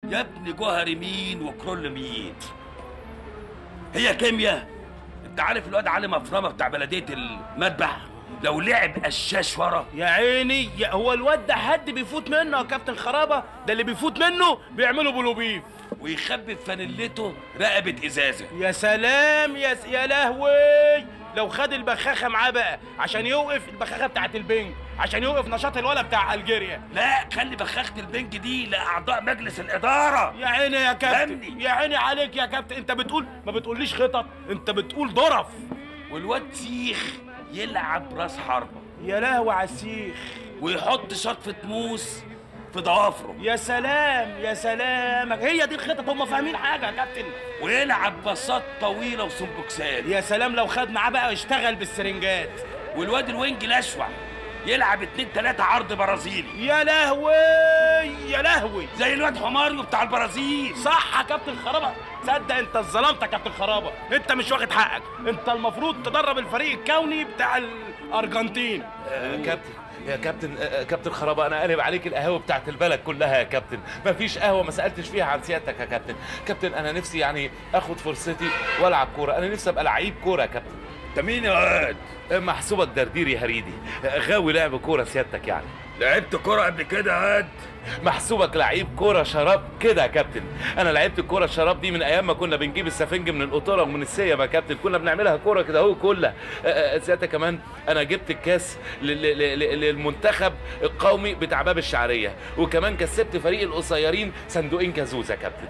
يا ابني جوهر مين وكرول مين هي كيمياء انت عارف الواد علي مفرمه بتاع بلديه المذبح لو لعب قشاش ورا يا عيني يا هو الواد ده حد بيفوت منه يا كابتن خرابه ده اللي بيفوت منه بيعملوا بلوبيف ويخبي في فانيلته رقبه ازازه يا سلام يا س... يا لهوي لو خد البخاخه معاه بقى عشان يوقف البخاخه بتاعت البنج عشان يوقف نشاط الولا بتاع الجيريا لا خلي بخاخه البنك دي لاعضاء مجلس الاداره يا عيني يا كابتن فهمني. يا عيني عليك يا كابتن انت بتقول ما بتقوليش خطط انت بتقول ظرف والواد سيخ يلعب راس حربه يا لهوي على السيخ ويحط شطفه موس في ضوافره يا سلام يا سلام هي دي الخطط هم فاهمين حاجه يا كابتن ويلعب باصات طويله وسمبوكسات يا سلام لو خد معاه بقى يشتغل بالسرنجات والواد الوينج الاشوع يلعب اتنين تلاته عرض برازيلي يا لهوي يا لهوي زي الواد حماريو بتاع البرازيل صح يا كابتن خرابه تصدق انت اتظلمت يا كابتن خرابه انت مش واخد حقك انت المفروض تدرب الفريق الكوني بتاع الارجنتين آه، كابتن يا كابتن آه، كابتن خرابه انا قالب عليك القهوه بتاعت البلد كلها يا كابتن مفيش قهوه ما سالتش فيها عن سيادتك يا كابتن كابتن انا نفسي يعني اخد فرصتي والعب كوره انا نفسي ابقى لعيب كوره يا كابتن انت مين يا واد آه، محسوبك دردير يا هريدي آه، غاوي لعب كوره سيادتك يعني لعبت كرة قبل كده يا واد محسوبك لعيب كوره شراب كده يا كابتن انا لعبت الكوره الشراب دي من ايام ما كنا بنجيب السفنج من القطوره ومن السيم يا كابتن كنا بنعملها كوره كده اهو كلها آه، آه، ساعتها كمان انا جبت الكاس لل- لل- لل- للمنتخب القومي بتاع باب الشعريه وكمان كسبت فريق القصيرين صندوقين كازوز يا كابتن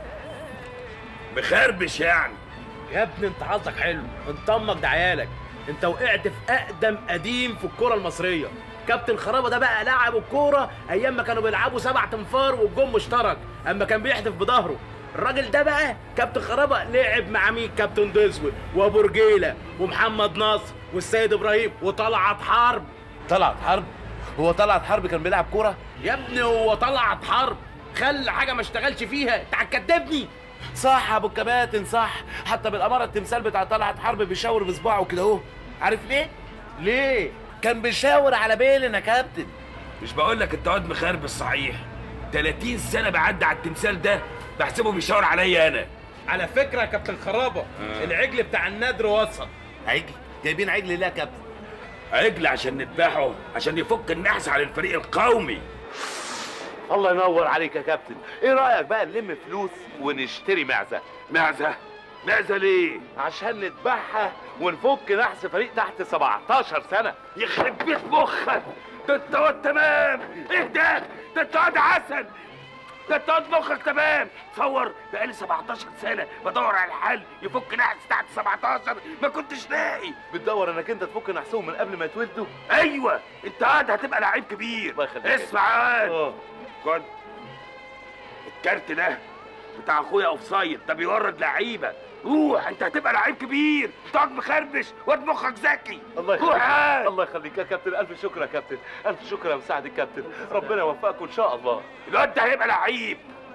مخربش يعني يا ابني انت حظك حلو انت امك ده عيالك انت وقعت في اقدم قديم في الكره المصريه كابتن خرابه ده بقى لعب الكوره ايام ما كانوا بيلعبوا سبع تنفار والجون مشترك اما كان بيحدف بظهره الراجل ده بقى كابتن خرابه لعب مع مين كابتن دزوي وابو رجيله ومحمد نصر والسيد ابراهيم وطلعت حرب طلعت حرب هو طلعت حرب كان بيلعب كوره يا ابني هو طلعت حرب خلى حاجه ما اشتغلش فيها انت هتكدبني صح يا ابو الكباتن صح حتى بالاماره التمثال بتاع طلعت حرب بيشاور بصباعه كده اهو عارف ليه ليه كان بيشاور على بيلن يا كابتن مش بقول لك انت واد مخربش صحيح 30 سنة بعدي على التمثال ده بحسبه بيشاور عليا انا على فكره يا كابتن خرابه العجل بتاع النادر وصل عجل جايبين عجل ليه يا كابتن عجل عشان نذبحه عشان يفك النحس على الفريق القومي الله ينور عليك يا كابتن ايه رايك بقى نلم فلوس ونشتري معزه معزة معزة ليه؟ عشان نذبحها ونفك نحس فريق تحت 17 سنه يخرب بيت مخك ده انت واد تمام ايه ده؟ ده انت واد عسل ده انت واد مخك تمام تصور بقالي 17 سنة بدور على الحل يفك نحس تحت 17 ما كنتش لاقي بتدور انك انت تفك نحسهم من قبل ما يتولدوا ايوه انت قاعد هتبقى لعيب كبير الله يخليك. اسمع يا واد اه خد الكارت ده بتاع اخويا اوف سايد ده بيورد لعيبه روح انت هتبقى لعيب كبير تقعد مخربش واد مخك ذكي الله روح يخليك يا الله يخليك يا كابتن الف شكر يا كابتن الف شكر يا مساعد الكابتن ربنا يوفقكم ان شاء الله الواد ده هيبقى لعيب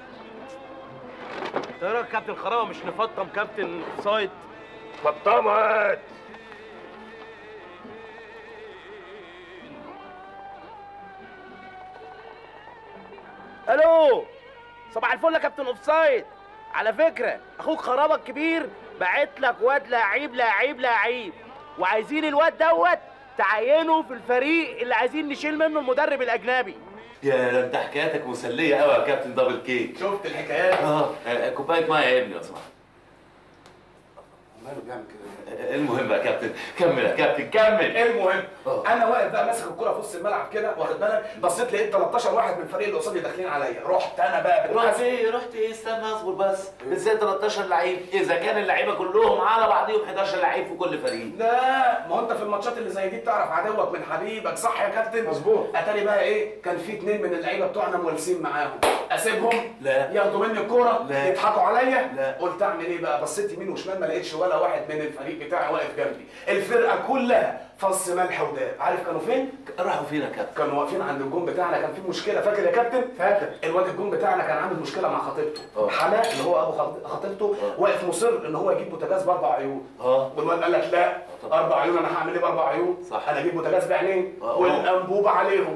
ايه رايك كابتن خرابه مش نفطم كابتن سايد فطمت الو صباح الفل يا كابتن اوف سايد على فكره اخوك خرابه الكبير بعت لك واد لعيب لعيب لعيب وعايزين الواد دوت تعينه في الفريق اللي عايزين نشيل منه المدرب الاجنبي يا ده انت حكاياتك مسليه قوي يا كابتن دبل كيك شفت الحكايات اه آه، كوبايه ميه يا ابني لو سمحت ماله بيعمل كده المهم يا كابتن كمل يا كابتن كمل المهم آه. انا واقف بقى ماسك الكرة في وسط الملعب كده واخد بالك بصيت لقيت 13 واحد من الفريق اللي قصادي داخلين عليا رحت انا بقى رحت بالعافية. ايه رحت ايه استنى اصبر بس ازاي 13 لعيب اذا كان اللعيبه كلهم على بعضهم 11 لعيب في كل فريق لا ما هو انت في الماتشات اللي زي دي بتعرف عدوك من حبيبك صح يا كابتن مظبوط. اتاري بقى ايه كان في اتنين من اللعيبه بتوعنا مولسين معاهم اسيبهم لا. ياخدوا مني الكوره لا. يضحكوا عليا لا. قلت اعمل ايه بقى بصيت يمين وشمال ما لقيتش ولا واحد من الفريق بتاعي واقف جنبي الفرقه كلها فص ملح وداب عارف كانوا فين راحوا فين يا كابتن كانوا واقفين عند الجون بتاعنا كان في مشكله فاكر يا كابتن فاكر. الواد الجون بتاعنا كان عامل مشكله مع خطيبته اه. حماق اللي هو ابو خط- خطيبته اه. واقف مصر ان هو يجيب بوتاجاز باربع عيون اه. والواد قال لك لا طبعا. اربع عيون انا هعمل ايه باربع عيون صح. انا اجيب بوتاجاز بعينين اه. والانبوبه عليهم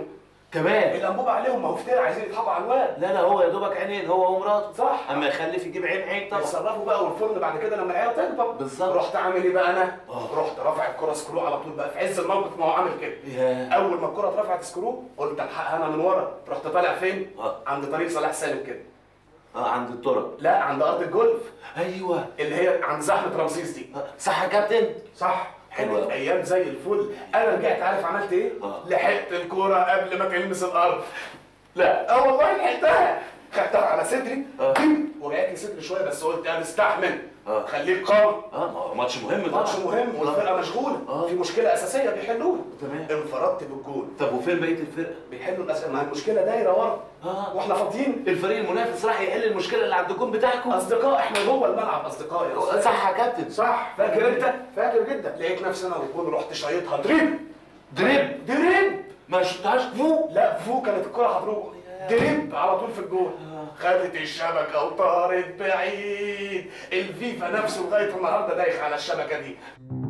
كمان الانبوبه عليهم ما هو فتير عايزين يضحكوا على الواد لا لا هو يا دوبك عينين هو ومراته صح. اما يخلف يجيب عين عين طبعا يتصرفوا بقى والفرن بعد كده لما العيال تكبر بالظبط. رحت عامل ايه بقى انا؟ آه. رحت رافع الكره سكرو على طول بقى في عز الموقف ما هو عامل كده ياه. اول ما الكره اترفعت سكرو قلت الحقها انا من ورا رحت طالع فين؟ آه. عند طريق صلاح سالم كده اه عند الطرق لا عند ارض الجولف ايوه اللي هي عند زحمه رمسيس دي آه، صح يا كابتن صح حلو كانت أوي. ايام زي الفل انا رجعت عارف عملت ايه آه. لحقت الكوره قبل ما تلمس الارض لا اه والله لحقتها خدتها على صدري آه. دم وجعت لي صدري شويه بس قلت انا استحمل آه. خليك قوي اه ما هو ماتش مهم طبعا ماتش مهم والفرقه مشغوله آه. في مشكله اساسيه بيحلوها تمام. انفردت بالجول طب وفين بقيه الفرقه؟ بيحلوا الاسئله ما هي المشكله دايره ورا اه واحنا فاضيين الفريق المنافس راح يحل المشكله اللي عند الجون بتاعكم اصدقاء احنا جوه الملعب اصدقاء يا أستاذ. صح يا كابتن صح فاكر انت فاكر جدا لقيت نفسي انا والجول رحت شايطها دريب دريب دريب ما شفتهاش فوق لا فوق كانت الكرة هتروح دريب على طول في الجول خدت الشبكة وطارت بعيد الفيفا نفسه لغاية النهاردة دايخ على الشبكة دي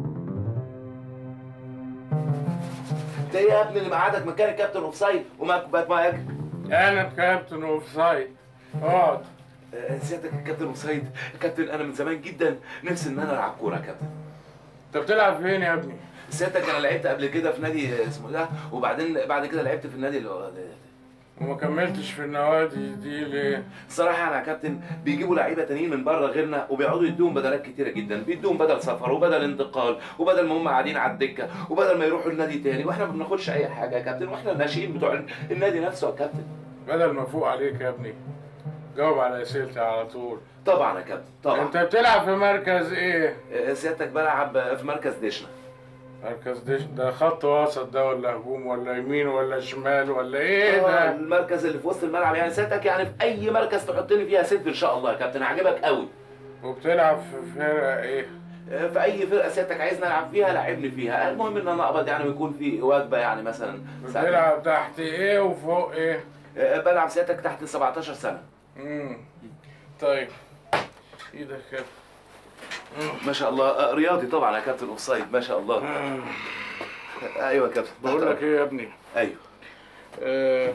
ده ايه يا ابني اللي مقعدك مكان الكابتن اوف سايد ومعاك كوبايه ميه انا كابتن اوف سايد اقعد آه، سيادتك الكابتن اوف سايد كابتن انا من زمان جدا نفسي ان انا العب كوره يا كابتن انت بتلعب فين يا ابني؟ سيادتك انا لعبت قبل كده في نادي آه، اسمه ده وبعدين بعد كده لعبت في النادي اللي هو وما كملتش في النوادي دي ليه؟ الصراحه انا يا كابتن بيجيبوا لعيبه تانيين من بره غيرنا وبيقعدوا يدوهم بدلات كتيره جدا بيدوهم بدل سفر وبدل انتقال وبدل ما هم قاعدين على الدكه وبدل ما يروحوا النادي تاني واحنا ما بناخدش اي حاجه يا كابتن واحنا الناشئين بتوع النادي نفسه يا كابتن بدل ما فوق عليك يا ابني جاوب على اسئلتي على طول طبعا يا كابتن طبعا انت بتلعب في مركز ايه؟ آه، سيادتك بلعب آه، في مركز دشنا مركز ديش ده خط وسط ده ولا هجوم ولا يمين ولا شمال ولا ايه آه، ده؟ المركز اللي في وسط الملعب يعني سيادتك يعني في اي مركز تحطني فيها ست ان شاء الله يا كابتن هعجبك قوي وبتلعب في فرقة ايه؟ آه، في اي فرقه سيادتك عايزني العب فيها لعبني فيها المهم ان انا اقبض يعني ويكون في وجبه يعني مثلا ساعة- بتلعب تحت ايه وفوق ايه؟ آه، بلعب سيادتك تحت 17 سنه امم طيب ايدك كده ما شاء الله آه، رياضي طبعا يا كابتن اوف سايد ما شاء الله آه، ايوه يا كابتن بقول لك ايه يا ابني؟ ايوه آه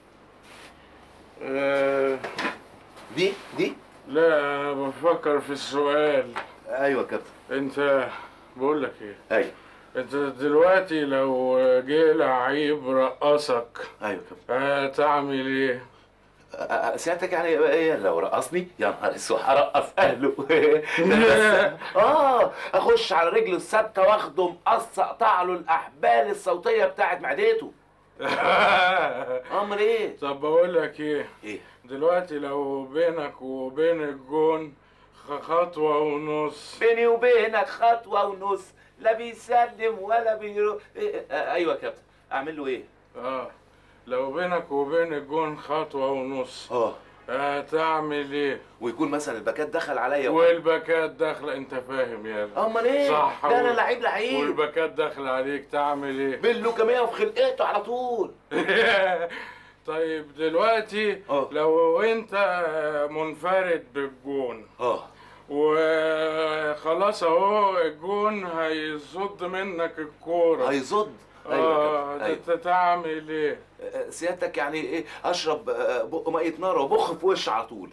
آه دي دي لا انا بفكر في السؤال ايوه يا كابتن انت بقول لك ايه ايوه انت دلوقتي لو جه لعيب رقصك ايوه يا كابتن هتعمل ايه آه، آه، سيادتك يعني ايه لو رقصني يا نهار اسود هرقص اهله بس اه اخش على رجله الثابته واخده مقص اقطع له الاحبال الصوتيه بتاعت معدته امال ايه طب بقول لك ايه ايه دلوقتي لو بينك وبين الجون خ- خطوة ونص بيني وبينك خطوه ونص لا بيسلم ولا بيرو إيه آه ايوه يا كابتن اعمل له ايه اه لو بينك وبين الجون خطوة ونص اه هتعمل ايه ويكون مثلا الباكات دخل عليا و... والباكات داخلة انت فاهم يا ابني. امال ايه صح ده انا وال- لعيب لعيب والباكات داخلة عليك تعمل ايه باللوكاميه في خلقته على طول طيب دلوقتي اه. لو انت منفرد بالجون اه وخلاص اهو الجون هيصد منك الكورة هيصد اه ايوه يا كابتن، ت- تعمل ايه ايوه آه، سيادتك يعني ايه اشرب آه، بق ميه نار وبخ في وش على طول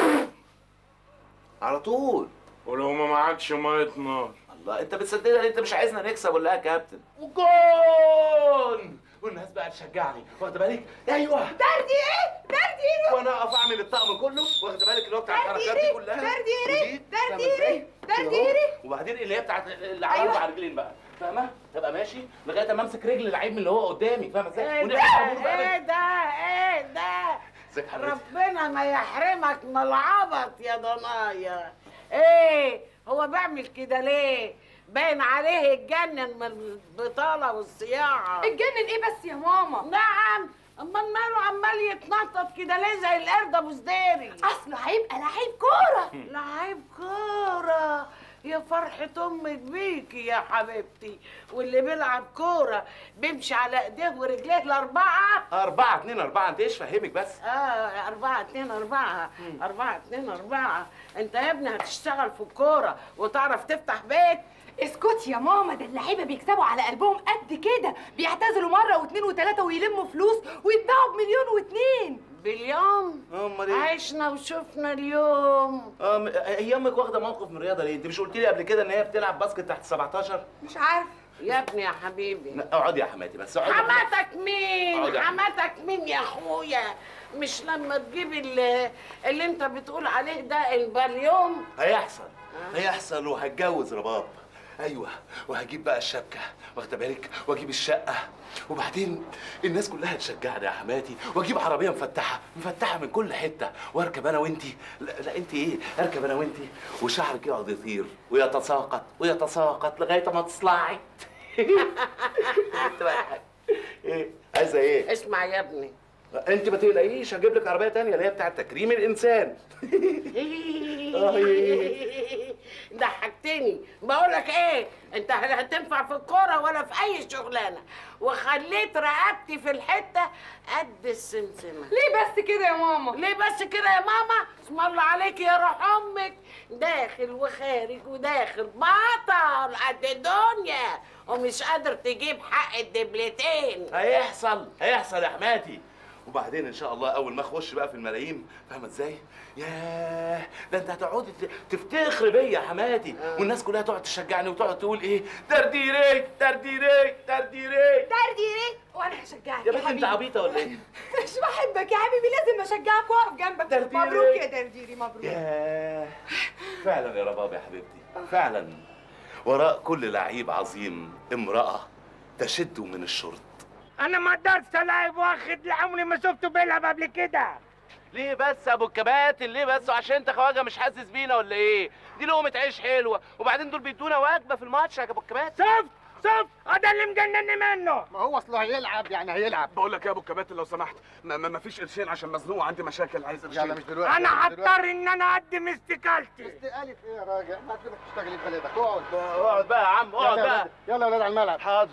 على طول ولو ما معكش ميه نار الله انت بتصدقني ان انت مش عايزنا نكسب ولا ايه يا كابتن وجون والناس بقى تشجعني واخد بالك ايوه دردي ايه؟ دردي ايه؟ وانا اقف اعمل الطقم كله واخد بالك اللي هو بتاع دردي الحركات دي إيه؟ كلها دردي إيه؟ ودي، دردي فاهمة إيه؟ إزاي؟ دردي كده أهو. إيه؟ وبعدين اللي هي بتاعت اللي على أيوة. اربع رجلين بقى فاهمه تبقى ماشي لغايه اما امسك رجل اللعيب من اللي هو قدامي فاهمه ازاي ايه ده؟ ونعمل طابور بقى ايه ده؟ ايه ده؟ ازيك حضرتك ربنا ما يحرمك من العبط يا ضنايا ايه هو بيعمل كده ليه باين عليه اتجنن من البطاله والصياعه اتجنن ايه بس يا ماما نعم امال ماله عمال يتنطط كده ليه زي القرد ابو سديري اصله هيبقى لعيب كوره لعيب كوره يا فرحة فرحة أمك بيكي يا حبيبتي واللي بيلعب كورة بيمشي على إيديه ورجليه الأربعة أربعة اتنين أربعة أنت إيش فهمك بس؟ آه أربعة اتنين أربعة أربعة اتنين أربعة أنت يا ابني هتشتغل في الكورة وتعرف تفتح بيت اسكتي يا ماما ده اللعيبه بيكسبوا على قلبهم قد كده بيعتزلوا مره واثنين وثلاثه ويلموا فلوس ويتباعوا بمليون واتنين باليوم أمال إيه؟ عشنا وشفنا اليوم آه م- هي أمك واخدة موقف من الرياضة ليه؟ أنت مش قلت لي قبل كده إن هي بتلعب باسكت تحت 17؟ مش عارف يا ابني يا حبيبي لا اقعدي يا حماتي بس اقعدي حماتك مين اقعد يا حبيبي. حماتك مين يا اخويا مش لما تجيب اللي, اللي انت بتقول عليه ده البليوم هيحصل هيحصل وهتجوز رباب ايوه وهجيب بقى الشبكه واخده بالك واجيب الشقه وبعدين الناس كلها تشجعني يا حماتي واجيب عربيه مفتحه مفتحه من كل حته واركب انا وانتي لا, لا انت ايه اركب انا وانتي وشعرك يقعد يطير ويتساقط ويتساقط لغايه ما تصلعي انت بقى ايه عايزه ايه اسمع يا ابني انت ما تقلقيش هجيب لك عربيه تانية اللي هي بتاعه تكريم الانسان ضحكتني بقول لك ايه انت لا هتنفع في الكوره ولا في اي شغلانه وخليت رقبتي في الحته قد السمسمه ليه بس كده يا ماما ليه بس كده يا ماما اسم الله عليك يا روح امك داخل وخارج وداخل بطل قد الدنيا ومش قادر تجيب حق الدبلتين هيحصل هيحصل يا حماتي وبعدين ان شاء الله اول ما اخش بقى في الملايين فاهمه ازاي ياه ده انت هتقعدي ت- تفتخري بيا يا حماتي والناس كلها تقعد تشجعني وتقعد تقول ايه درديري درديري درديري درديري وانا هشجعك يا بنت انت عبيطه ولا ايه مش بحبك يا حبيبي لازم اشجعك واقف جنبك درديري. مبروك يا درديري مبروك ياه فعلا يا رباب يا حبيبتي فعلا وراء كل لعيب عظيم امراه تشد من الشرط انا ما اقدرش العب واخد لعمري ما شفته بيلعب قبل كده ليه بس يا ابو الكباتن ليه بس وعشان انت خواجه مش حاسس بينا ولا ايه دي لقمه عيش حلوه وبعدين دول بيدونا وجبه في الماتش يا ابو الكباتن شفت شفت هذا اللي مجنني منه ما هو اصله هيلعب يعني هيلعب بقول لك يا ابو الكباتن لو سمحت ما, ما, ما فيش قرشين عشان مزنوق عندي مشاكل عايز قرشين يلا مش دلوقتي انا مش دلوقتي. هضطر ان انا اقدم استقالتي استقالة ايه يا راجل؟ ما تقدر تشتغل في بلدك اقعد اقعد بقى يا عم اقعد يلا يا بقى ولاد- يلا يا ولاد على الملعب حاضر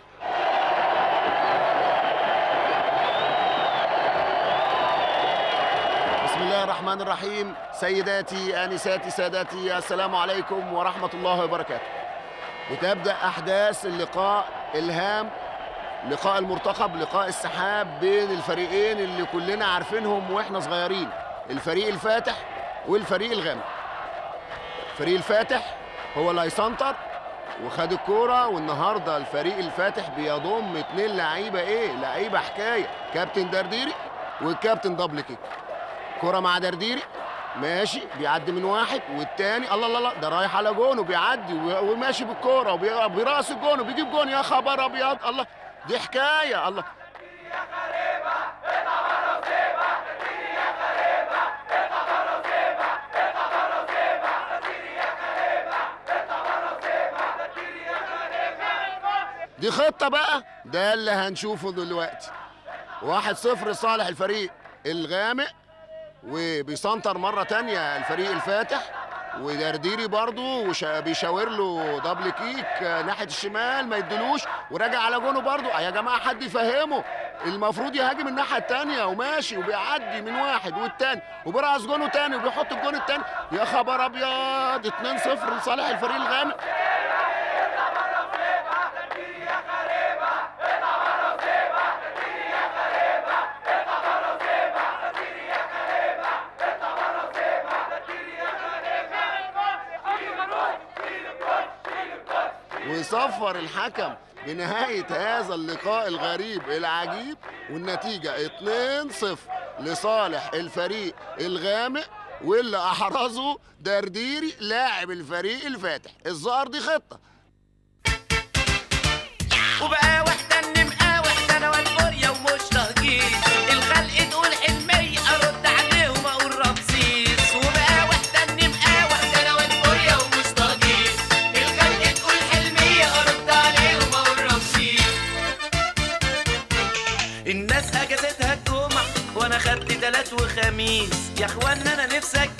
بسم الله الرحمن الرحيم سيداتي انساتي سادتي السلام عليكم ورحمه الله وبركاته وتبدا احداث اللقاء الهام لقاء المرتقب لقاء السحاب بين الفريقين اللي كلنا عارفينهم واحنا صغيرين الفريق الفاتح والفريق الغامق الفريق الفاتح هو اللي هيسنطر وخد الكوره والنهارده الفريق الفاتح بيضم اتنين لعيبه ايه لعيبه حكايه كابتن درديري والكابتن دبل كيك كرة مع درديري ماشي بيعدي من واحد والتاني الله الله الله ده رايح على جون وبيعدي و- وماشي بالكوره وبي- وبيرقص الجون وبيجيب جون يا خبر ابيض الله دي حكايه الله دي خطة بقى ده اللي هنشوفه دلوقتي واحد صفر لصالح الفريق الغامق وبيسنتر مرة تانية الفريق الفاتح ودرديري برضو وش- بيشاور له دبل كيك ناحية الشمال ما يدلوش وراجع على جونه برضو يا جماعة حد يفهمه المفروض يهاجم الناحية التانية وماشي وبيعدي من واحد والتاني وبيرقص جونه تاني وبيحط الجون التاني يا خبر ابيض 2-0 لصالح الفريق الغامق وصفر الحكم بنهاية هذا اللقاء الغريب العجيب والنتيجة 2-0 لصالح الفريق الغامق واللي أحرزه درديري لاعب الفريق الفاتح الظاهر دي خطة وبقى واحدة النمقى واحدة انا والبوريا ومش تهجير الخلق تقول حلمية ارد عليهم اقول رمسيس وبقى واحدة النمقى واحدة انا والبوريا ومش تهجير الخلق تقول حلمية ارد عليهم اقول رمسيس الناس اجازتها الجمعة وانا خدت تلات وخميس يا اخوانا انا نفسي